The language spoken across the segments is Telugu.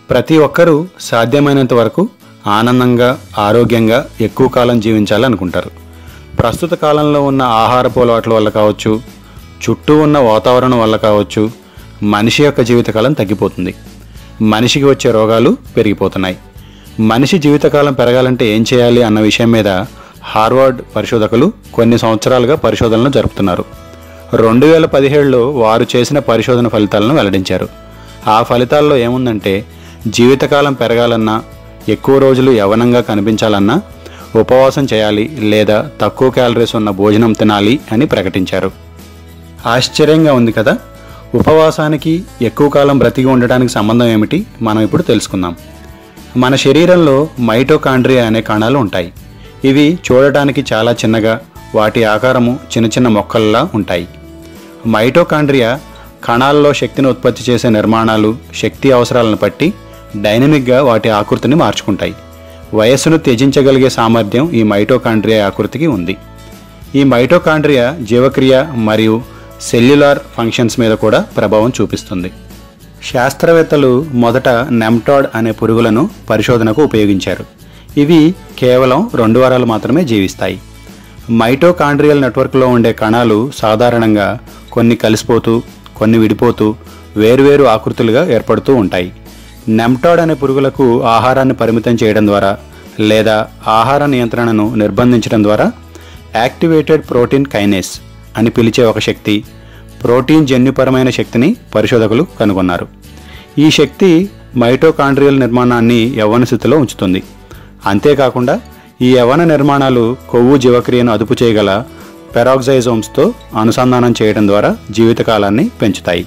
ప్రతి ఒక్కరూ సాధ్యమైనంత వరకు ఆనందంగా ఆరోగ్యంగా ఎక్కువ కాలం జీవించాలనుకుంటారు ప్రస్తుత కాలంలో ఉన్న ఆహారపు అలవాట్ల వల్ల కావచ్చు చుట్టూ ఉన్న వాతావరణం వల్ల కావచ్చు మనిషి యొక్క జీవితకాలం తగ్గిపోతుంది మనిషికి వచ్చే రోగాలు పెరిగిపోతున్నాయి మనిషి జీవితకాలం పెరగాలంటే ఏం చేయాలి అన్న విషయం మీద హార్వర్డ్ పరిశోధకులు కొన్ని సంవత్సరాలుగా పరిశోధనలు జరుపుతున్నారు రెండు వేల పదిహేడులో వారు చేసిన పరిశోధన ఫలితాలను వెల్లడించారు ఆ ఫలితాల్లో ఏముందంటే జీవితకాలం పెరగాలన్నా ఎక్కువ రోజులు యవనంగా కనిపించాలన్నా ఉపవాసం చేయాలి లేదా తక్కువ క్యాలరీస్ ఉన్న భోజనం తినాలి అని ప్రకటించారు ఆశ్చర్యంగా ఉంది కదా ఉపవాసానికి ఎక్కువ కాలం బ్రతికి ఉండటానికి సంబంధం ఏమిటి మనం ఇప్పుడు తెలుసుకుందాం మన శరీరంలో మైటోకాండ్రియా అనే కణాలు ఉంటాయి ఇవి చూడటానికి చాలా చిన్నగా వాటి ఆకారము చిన్న చిన్న మొక్కల్లా ఉంటాయి మైటోకాండ్రియా కణాల్లో శక్తిని ఉత్పత్తి చేసే నిర్మాణాలు శక్తి అవసరాలను బట్టి డైనమిక్గా వాటి ఆకృతిని మార్చుకుంటాయి వయస్సును త్యజించగలిగే సామర్థ్యం ఈ మైటోకాండ్రియా ఆకృతికి ఉంది ఈ మైటోకాండ్రియా జీవక్రియ మరియు సెల్యులార్ ఫంక్షన్స్ మీద కూడా ప్రభావం చూపిస్తుంది శాస్త్రవేత్తలు మొదట నెమ్టాడ్ అనే పురుగులను పరిశోధనకు ఉపయోగించారు ఇవి కేవలం రెండు వారాలు మాత్రమే జీవిస్తాయి మైటోకాండ్రియల్ నెట్వర్క్లో ఉండే కణాలు సాధారణంగా కొన్ని కలిసిపోతూ కొన్ని విడిపోతూ వేరువేరు ఆకృతులుగా ఏర్పడుతూ ఉంటాయి నెమ్టాడ్ అనే పురుగులకు ఆహారాన్ని పరిమితం చేయడం ద్వారా లేదా ఆహార నియంత్రణను నిర్బంధించడం ద్వారా యాక్టివేటెడ్ ప్రోటీన్ కైనేస్ అని పిలిచే ఒక శక్తి ప్రోటీన్ జన్యుపరమైన శక్తిని పరిశోధకులు కనుగొన్నారు ఈ శక్తి మైటోకాండ్రియల్ నిర్మాణాన్ని యవ్వన స్థితిలో ఉంచుతుంది అంతేకాకుండా ఈ యవ్వన నిర్మాణాలు కొవ్వు జీవక్రియను అదుపు చేయగల పెరాక్సైజోమ్స్తో అనుసంధానం చేయడం ద్వారా జీవితకాలాన్ని పెంచుతాయి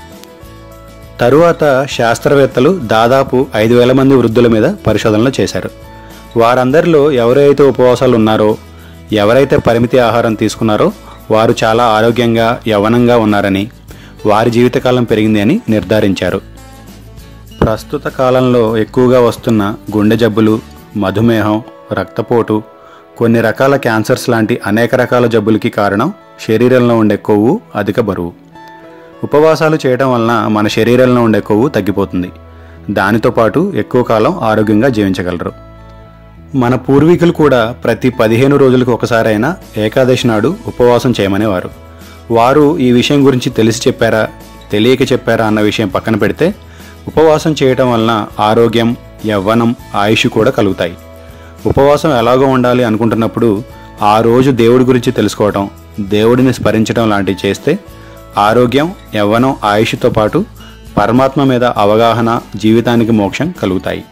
తరువాత శాస్త్రవేత్తలు దాదాపు ఐదు వేల మంది వృద్ధుల మీద పరిశోధనలు చేశారు వారందరిలో ఎవరైతే ఉపవాసాలు ఉన్నారో ఎవరైతే పరిమితి ఆహారం తీసుకున్నారో వారు చాలా ఆరోగ్యంగా యవ్వనంగా ఉన్నారని వారి జీవితకాలం పెరిగింది అని నిర్ధారించారు ప్రస్తుత కాలంలో ఎక్కువగా వస్తున్న గుండె జబ్బులు మధుమేహం రక్తపోటు కొన్ని రకాల క్యాన్సర్స్ లాంటి అనేక రకాల జబ్బులకి కారణం శరీరంలో ఉండే కొవ్వు అధిక బరువు ఉపవాసాలు చేయడం వలన మన శరీరంలో ఉండే కొవ్వు తగ్గిపోతుంది దానితో పాటు ఎక్కువ కాలం ఆరోగ్యంగా జీవించగలరు మన పూర్వీకులు కూడా ప్రతి పదిహేను రోజులకు ఒకసారైనా ఏకాదశి నాడు ఉపవాసం చేయమనేవారు వారు ఈ విషయం గురించి తెలిసి చెప్పారా తెలియక చెప్పారా అన్న విషయం పక్కన పెడితే ఉపవాసం చేయటం వలన ఆరోగ్యం యవ్వనం ఆయుష్ కూడా కలుగుతాయి ఉపవాసం ఎలాగో ఉండాలి అనుకుంటున్నప్పుడు ఆ రోజు దేవుడి గురించి తెలుసుకోవటం దేవుడిని స్మరించడం లాంటివి చేస్తే ఆరోగ్యం యవ్వనం ఆయుష్తో పాటు పరమాత్మ మీద అవగాహన జీవితానికి మోక్షం కలుగుతాయి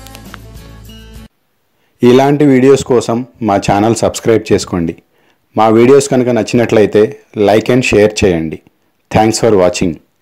ఇలాంటి వీడియోస్ కోసం మా ఛానల్ సబ్స్క్రైబ్ చేసుకోండి మా వీడియోస్ కనుక నచ్చినట్లయితే లైక్ అండ్ షేర్ చేయండి థ్యాంక్స్ ఫర్ వాచింగ్